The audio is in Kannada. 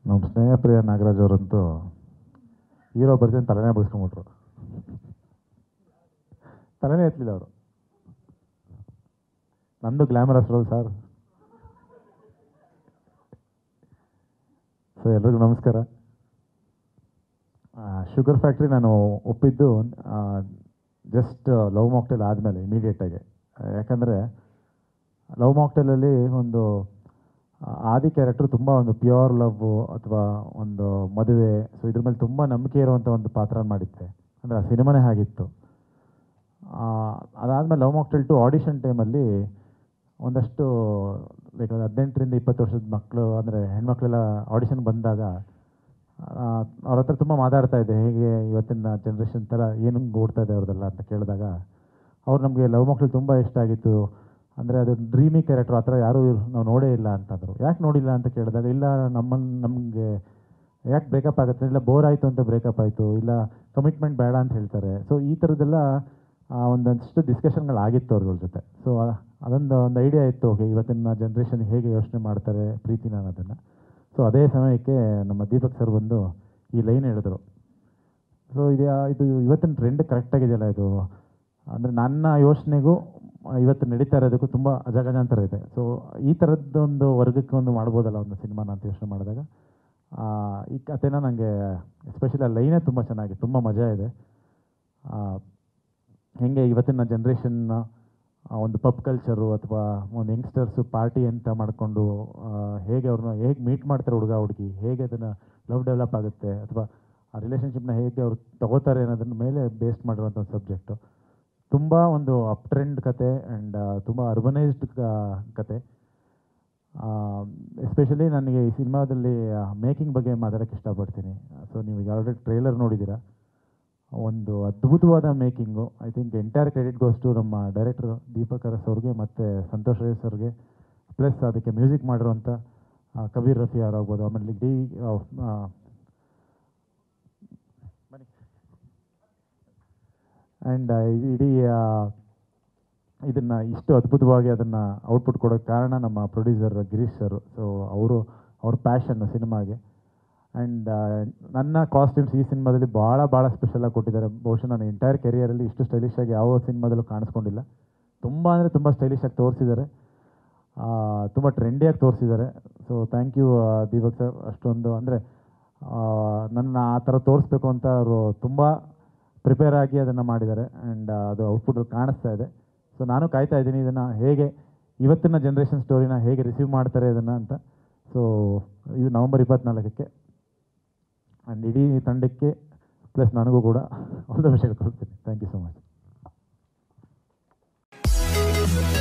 ನಮ್ಮ ಸ್ನೇಹಪ್ರಿಯ ನಾಗರಾಜ್ ಅವರಂತೂ ಹೀರೋ ಬರ್ತೀನಿ ತಲೆನೇ ಬಗ್ಸ್ಕೊಂಬಿಟ್ರು ತಲೆನೇ ಎತ್ತಲಿಲ್ಲ ಅವರು ನಂದು ಗ್ಲಾಮರಸ್ ರೋಲ್ ಸರ್ ಸೊ ಎಲ್ರಿಗೂ ನಮಸ್ಕಾರ ಶುಗರ್ ಫ್ಯಾಕ್ಟ್ರಿ ನಾನು ಒಪ್ಪಿದ್ದು ಜಸ್ಟ್ ಲವ್ ಮಾಕ್ಟೇಲ್ ಆದಮೇಲೆ ಇಮಿಡಿಯೇಟಾಗಿ ಯಾಕಂದರೆ ಲವ್ ಮಾಕ್ಟೇಲಲ್ಲಿ ಒಂದು ಆ, ಆದಿ ಕ್ಯಾರೆಕ್ಟರ್ ತುಂಬ ಒಂದು ಪ್ಯೂರ್ ಲವ್ ಅಥವಾ ಒಂದು ಮದುವೆ ಸೊ ಇದ್ರ ಮೇಲೆ ತುಂಬ ನಂಬಿಕೆ ಇರುವಂಥ ಒಂದು ಪಾತ್ರ ಮಾಡಿದ್ದೆ ಅಂದರೆ ಆ ಸಿನಿಮಾನೇ ಆಗಿತ್ತು ಅದಾದಮೇಲೆ ಲವ್ ಮಾಕ್ಟೇಲ್ ಟು ಆಡಿಷನ್ ಟೈಮಲ್ಲಿ ಒಂದಷ್ಟು ಲೈಕ್ ಒಂದು ಹದಿನೆಂಟರಿಂದ ಇಪ್ಪತ್ತು ವರ್ಷದ ಮಕ್ಕಳು ಅಂದರೆ ಹೆಣ್ಮಕ್ಳೆಲ್ಲ ಆಡಿಷನ್ ಬಂದಾಗ ಆ, ಅವ್ರ ಹತ್ರ ತುಂಬ ಮಾತಾಡ್ತಾ ಇದ್ದೆ ಹೇಗೆ ಇವತ್ತಿನ ಜನ್ರೇಷನ್ ಥರ ಏನು ಓಡ್ತಾ ಇದೆ ಅವ್ರದ್ದೆಲ್ಲ ಅಂತ ಕೇಳಿದಾಗ ಅವ್ರು ನಮಗೆ ಲವ್ ಮಕ್ಕಳು ತುಂಬ ಇಷ್ಟ ಆಗಿತ್ತು ಅಂದರೆ ಅದು ಡ್ರೀಮಿ ಕ್ಯಾರೆಕ್ಟರ್ ಆ ಥರ ಯಾರೂ ನಾವು ನೋಡೇ ಇಲ್ಲ ಅಂತಂದರು ಯಾಕೆ ನೋಡಿಲ್ಲ ಅಂತ ಕೇಳಿದಾಗ ಇಲ್ಲ ನಮ್ಮನ್ನು ನಮಗೆ ಯಾಕೆ ಬ್ರೇಕಪ್ ಆಗುತ್ತೆ ಇಲ್ಲ ಬೋರ್ ಆಯಿತು ಅಂತ ಬ್ರೇಕಪ್ ಆಯಿತು ಇಲ್ಲ ಕಮಿಟ್ಮೆಂಟ್ ಬೇಡ ಅಂತ ಹೇಳ್ತಾರೆ ಸೊ ಈ ಥರದ್ದೆಲ್ಲ ಆ, ಒಂದಷ್ಟು ಡಿಸ್ಕಷನ್ಗಳಾಗಿತ್ತು ಅವ್ರಗಳ ಜೊತೆ ಸೊ ಅದೊಂದು ಒಂದು ಐಡಿಯಾ ಇತ್ತು ಓಕೆ ಇವತ್ತಿನ ಜನ್ರೇಷನ್ ಹೇಗೆ ಯೋಚನೆ ಮಾಡ್ತಾರೆ ಪ್ರೀತಿನ ಅನ್ನೋದನ್ನು ಸೊ ಅದೇ ಸಮಯಕ್ಕೆ ನಮ್ಮ ದೀಪಕ್ ಸರ್ ಬಂದು ಈ ಲೈನ್ ಹೇಳಿದ್ರು ಸೊ ಇದು ಇದು ಇವತ್ತಿನ ಟ್ರೆಂಡ್ ಕರೆಕ್ಟಾಗಿದೆಯಲ್ಲ ಇದು ಅಂದರೆ ನನ್ನ ಯೋಚನೆಗೂ ಇವತ್ತು ನಡೀತಾ ಇರೋದಕ್ಕೂ ತುಂಬ ಅಜಗಜಾಂತರ ಇದೆ ಸೊ ಈ ಥರದ್ದೊಂದು ವರ್ಗಕ್ಕೆ ಒಂದು ಮಾಡ್ಬೋದಲ್ಲ ಒಂದು ಸಿನಿಮಾನ ಅಂತ ಯೋಚನೆ ಮಾಡಿದಾಗ ಆ, ಈ ಕಥೆನ ನನಗೆ ಎಸ್ಪೆಷಲಿ ಆ ಲೈನೇ ತುಂಬ ಚೆನ್ನಾಗಿದೆ ತುಂಬ ಮಜಾ ಇದೆ ಆ, ಹೆಂಗೆ ಇವತ್ತಿನ ಜನ್ರೇಷನ್ನ ಒಂದು ಪಬ್ ಕಲ್ಚರು ಅಥವಾ ಒಂದು ಯಂಗ್ಸ್ಟರ್ಸು ಪಾರ್ಟಿ ಅಂತ ಮಾಡಿಕೊಂಡು ಹೇಗೆ ಅವ್ರನ್ನ ಹೇಗೆ ಮೀಟ್ ಮಾಡ್ತಾರೆ ಹುಡುಗ ಹುಡುಗಿ ಹೇಗೆ ಅದನ್ನು ಲವ್ ಡೆವಲಪ್ ಆಗುತ್ತೆ ಅಥವಾ ಆ ರಿಲೇಷನ್ಶಿಪ್ನ ಹೇಗೆ ಅವ್ರು ತಗೋತಾರೆ ಅನ್ನೋದ್ರ ಮೇಲೆ ಬೇಸ್ಡ್ ಮಾಡಿರುವಂಥ ಒಂದು ಸಬ್ಜೆಕ್ಟು ತುಂಬ ಒಂದು ಅಪ್ ಟ್ರೆಂಡ್ ಕತೆ ಆ್ಯಂಡ್ ತುಂಬ ಅರ್ಬನೈಸ್ಡ್ ಕತೆ ಎಸ್ಪೆಷಲಿ ನನಗೆ ಈ ಸಿನಿಮಾದಲ್ಲಿ ಮೇಕಿಂಗ್ ಬಗ್ಗೆ ಮಾತಾಡೋಕ್ಕೆ ಇಷ್ಟಪಡ್ತೀನಿ ಸೊ ನೀವು ಈಗ ಆಲ್ರೆಡಿ ಟ್ರೈಲರ್ ನೋಡಿದ್ದೀರಾ ಒಂದು ಅದ್ಭುತವಾದ making I think entire credit goes to ನಮ್ಮ ಡೈರೆಕ್ಟರ್ ದೀಪಕ್ ಅರಸ್ ಅವ್ರಿಗೆ ಮತ್ತು ಸಂತೋಷ್ ರೇಸ್ ಅವ್ರಿಗೆ ಪ್ಲಸ್ ಅದಕ್ಕೆ ಮ್ಯೂಸಿಕ್ ಮಾಡಿರುವಂಥ ಆ, ಕಬೀರ್ ರಫಿ ಅವರಾಗ್ಬೋದು ಆಮೇಲೆ ಇಡೀ ಆ, ಆ, ಬನ್ನಿ ಆ್ಯಂಡ್ ಇಡೀ ಆ, ಇದನ್ನು ಇಷ್ಟು ಅದ್ಭುತವಾಗಿ ಅದನ್ನು ಔಟ್ಪುಟ್ ಕೊಡೋಕ್ಕೆ ಕಾರಣ ನಮ್ಮ ಪ್ರೊಡ್ಯೂಸರ್ ಗಿರೀಶ್ ಸರ್ ಸೊ ಅವರು ಅವ್ರ ಪ್ಯಾಷನ್ನು ಸಿನಿಮಾಗೆ ಆ್ಯಂಡ್ ನನ್ನ ಕಾಸ್ಟ್ಯೂಮ್ಸ್ ಈ ಸಿನಿಮಾದಲ್ಲಿ ಭಾಳ ಭಾಳ ಸ್ಪೆಷಲಾಗಿ ಕೊಟ್ಟಿದ್ದಾರೆ ಬಹುಶಃ ನಾನು ಎಂಟೈರ್ ಕೆರಿಯರಲ್ಲಿ ಇಷ್ಟು ಸ್ಟೈಲಿಶ್ ಆಗಿ ಯಾವ ಸಿನಿಮಾದಲ್ಲೂ ಕಾಣಿಸ್ಕೊಂಡಿಲ್ಲ ತುಂಬ ಅಂದರೆ ತುಂಬ ಸ್ಟೈಲಿಶ್ ಆಗಿ ತೋರಿಸಿದ್ದಾರೆ ತುಂಬ ಟ್ರೆಂಡಿಯಾಗಿ ತೋರಿಸಿದ್ದಾರೆ so thank you Deepak sir ಅಷ್ಟೊಂದು ಅಂದರೆ ನನ್ನ ಆ ಥರ ತೋರಿಸ್ಬೇಕು ಅಂತ ಅವರು ತುಂಬ ಪ್ರಿಪೇರ್ ಆಗಿ ಅದನ್ನು ಮಾಡಿದ್ದಾರೆ ಆ್ಯಂಡ್ ಅದು ಔಟ್ಪುಟ್ ಕಾಣಿಸ್ತಾ ಇದೆ ಸೊ ನಾನು ಕಾಯ್ತಾ ಇದ್ದೀನಿ ಇದನ್ನು ಹೇಗೆ ಇವತ್ತಿನ ಜನ್ರೇಷನ್ ಸ್ಟೋರಿನ ಹೇಗೆ ರಿಸೀವ್ ಮಾಡ್ತಾರೆ ಇದನ್ನು ಅಂತ ಸೊ ಇವು ನವಂಬರ್ ಇಪ್ಪತ್ನಾಲ್ಕಕ್ಕೆ ಆ್ಯಂಡ್ ಇಡೀ ತಂಡಕ್ಕೆ ಪ್ಲಸ್ ನನಗೂ ಕೂಡ ಆಲ್ ದ ವಿಷಯ ಕೊಡ್ತೀನಿ ಥ್ಯಾಂಕ್ ಯು ಸೊ ಮಚ್